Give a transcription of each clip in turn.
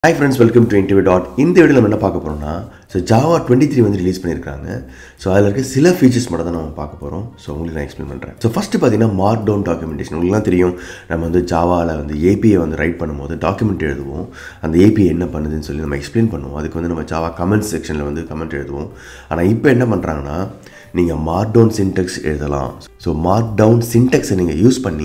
hi friends welcome to interview dot இந்த video நம்ம என்ன பார்க்க போகிறோம்னா ஸோ ஜாவா டுவெண்ட்டி த்ரீ வந்து ரிலீஸ் பண்ணியிருக்காங்க ஸோ அதில் இருக்க சில ஃபீச்சர்ஸ் மட்டும் தான் நம்ம பார்க்க போகிறோம் ஸோ உங்களுக்கு நான் எக்ஸ்பிளைன் பண்ணுறேன் ஸோ ஃபஸ்ட்டு பார்த்தீங்கன்னா மார்க் டவுன் டாக்குமெண்டேஷன் உங்களுக்குலாம் தெரியும் நம்ம வந்து ஜாவாவில் வந்து ஏபிஐ வந்து ரைட் பண்ணும்போது டாக்குமெண்ட் எழுதுவோம் அந்த ஏபிஐ என்ன பண்ணுதுன்னு சொல்லி நம்ம எக்ஸ்பிளைன் பண்ணுவோம் அதுக்கு வந்து நம்ம ஜாவா கமெண்ட் செக்ஷனில் வந்து கமெண்ட் எழுதுவோம் ஆனால் இப்போ என்ன பண்ணுறாங்கன்னா நீங்கள் மார்க் டவுன் சின்டெக்ஸ் எழுதலாம் ஸோ மார்க் டவுன் சின்டெக்ஸை நீங்கள் யூஸ் பண்ணி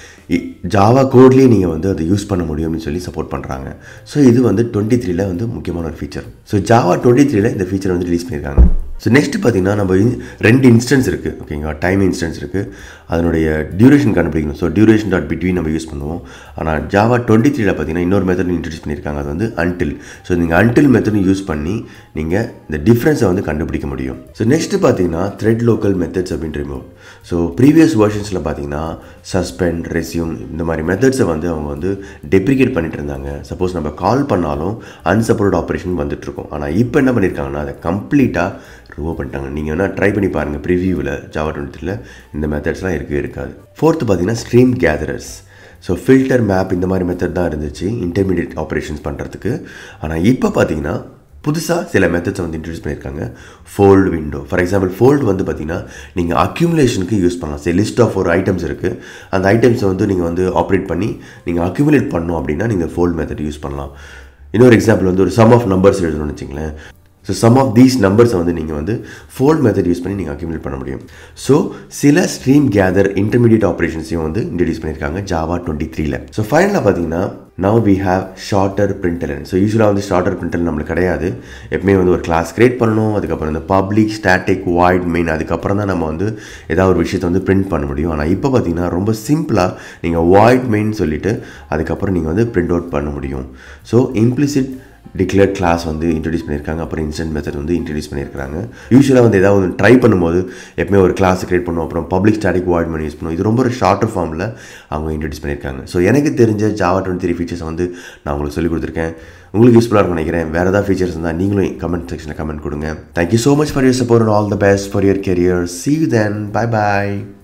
ஜாவா கோட்லேயே நீங்கள் வந்து அதை யூஸ் பண்ண முடியும் அப்படின்னு சொல்லி சப்போர்ட் பண்ணுறாங்க ஸோ இது வந்து டுவெண்ட்டி த்ரீல வந்து முக்கியமான ஒரு ஃபீச்சர் ஸோ ஜாவா டுவெண்ட்டி த்ரீல இந்த ஃபீச்சர் வந்து ரிலீஸ் பண்ணியிருக்காங்க ஸோ நெக்ஸ்ட் பார்த்தீங்கன்னா நம்ம in- ரெண்டு இன்ஸ்டன்ஸ் இருக்குது ஓகேங்களா டைம் இன்ஸ்டன்ஸ் இருக்குது அதனுடைய டியூரேஷன் கண்டுபிடிக்கணும் ஸோ டியூரேஷன் டாட் பிட்வீன் நம்ம யூஸ் பண்ணுவோம் ஆனால் ஜாவா டுவெண்ட்டி த்ரீல பார்த்தீங்கன்னா இன்னொரு மெத்தட் இன்ட்ரடியூஸ் பண்ணியிருக்காங்க அது வந்து அன்டில் ஸோ நீங்கள் அன்டில் மெத்தடும் யூஸ் பண்ணி நீங்கள் இந்த டிஃப்ரென்ஸை வந்து கண்டுபிடிக்க முடியும் ஸோ நெக்ஸ்ட் பார்த்தீங்கன்னா த்ரெட் லோக்கல் மெத்தட்ஸ் அப்படின்ற ரிமோட் ஸோ ப்ரீவியஸ் வெர்ஷன்ஸில் பார்த்தீங்கன்னா சஸ்பெண்ட் ரெஸ்யூம் இந்த மாதிரி மெத்தட்ஸை வந்து அவங்க வந்து டெப்ரிகேட் பண்ணிட்டு இருந்தாங்க சப்போஸ் நம்ம கால் பண்ணாலும் அன்சப்போர்ட் ஆப்ரேஷன் வந்துட்டு இருக்கும் ஆனால் இப்போ என்ன பண்ணியிருக்காங்கன்னா அதை கம்ப்ளீட்டாக ரிமூவ் பண்ணிட்டாங்க நீங்கள் வேணால் ட்ரை பண்ணி பாருங்கள் ப்ரிவியூவில் ஜாவா டுவெண்ட்டியில் இந்த மெத்தட்ஸ்லாம் இருக்கவே இருக்காது ஃபோர்த்து பார்த்தீங்கன்னா stream gatherers so filter map இந்த மாதிரி மெத்தட் தான் இருந்துச்சு இன்டர்மீடியட் ஆப்ரேஷன்ஸ் பண்ணுறதுக்கு ஆனால் இப்போ பார்த்தீங்கன்னா புதுசாக சில மெத்தட்ஸை வந்து இன்ட்ரடியூஸ் பண்ணியிருக்காங்க fold window for example fold வந்து பார்த்தீங்கன்னா நீங்கள் அக்யூமுலேஷனுக்கு யூஸ் பண்ணலாம் சரி லிஸ்ட் ஆஃப் ஒரு ஐட்டம்ஸ் இருக்குது அந்த ஐட்டம்ஸை வந்து நீங்கள் வந்து ஆப்ரேட் பண்ணி நீங்கள் அக்யூமுலேட் பண்ணோம் அப்படின்னா நீங்கள் ஃபோல்டு மெத்தட் யூஸ் பண்ணலாம் இன்னொரு எக்ஸாம்பிள் வந்து ஒரு சம் ஆஃப் நம்பர்ஸ் எழுதணும்னு வச்சுங்களேன் ஸோ சம் ஆஃப் தீஸ் நம்பர்ஸை வந்து நீங்கள் வந்து ஃபோல்ட் மெத்தட் யூஸ் பண்ணி நீங்கள் அக்யூமுலேட் பண்ண முடியும் ஸோ சில ஸ்ட்ரீம் கேதர் இன்டர்மீடியட் ஆப்ரேஷன்ஸையும் வந்து இன்ட்ரடியூஸ் பண்ணியிருக்காங்க ஜாவா டுவெண்ட்டி த்ரீல ஸோ ஃபைனலாக பார்த்தீங்கன்னா now we have shorter println so யூஸ்வலாக வந்து ஷார்ட்டர் பிரிண்டல் நம்மளுக்கு கிடையாது எப்பவுமே வந்து ஒரு கிளாஸ் கிரியேட் பண்ணணும் அதுக்கப்புறம் இந்த பப்ளிக் ஸ்டாட்டிக் வாய்ட் மெயின் அதுக்கப்புறம் தான் நம்ம வந்து ஏதாவது ஒரு விஷயத்தை வந்து பிரிண்ட் பண்ண முடியும் ஆனால் இப்போ பார்த்தீங்கன்னா ரொம்ப சிம்பிளாக நீங்கள் வாய்ட் மெயின் சொல்லிவிட்டு அதுக்கப்புறம் நீங்கள் வந்து பிரிண்ட் அவுட் பண்ண முடியும் ஸோ இம்ப்ளிசிட் டிக்ளேர் கிளாஸ் வந்து இன்ட்ரடியூஸ் பண்ணியிருக்காங்க அப்புறம் இன்ஸ்டன்ட் மெத்தட் வந்து இன்ட்ரடியூஸ் பண்ணியிருக்காங்க யூஸ்வலாக வந்து ஏதாவது ட்ரை பண்ணும்போது எப்பவுமே ஒரு கிளாஸ் கிரியேட் பண்ணுவோம் அப்புறம் பப்ளிக் ஸ்டாட்டிக் வாய்ட் பண்ணி யூஸ் பண்ணுவோம் இது ரொம்ப ஒரு ஷார்ட்டர் ஃபார்மில் அவங்க இன்ட்ரடியூஸ் பண்ணியிருக்காங்க ஸோ எனக்கு தெரிஞ்ச ஜாவா டுவெண்ட்டி த்ரீ ஃபீச்சர்ஸ் வந்து நான் உங்களுக்கு சொல்லிக் கொடுத்துருக்கேன் உங்களுக்கு யூஸ்ஃபுல்லாக இருக்கும் நினைக்கிறேன் வேறு ஏதாவது ஃபீச்சர்ஸ் இருந்தால் நீங்களும் கமெண்ட் செக்ஷனில் கமெண்ட் கொடுங்க thank you so much for your support all the best for your career see you then bye bye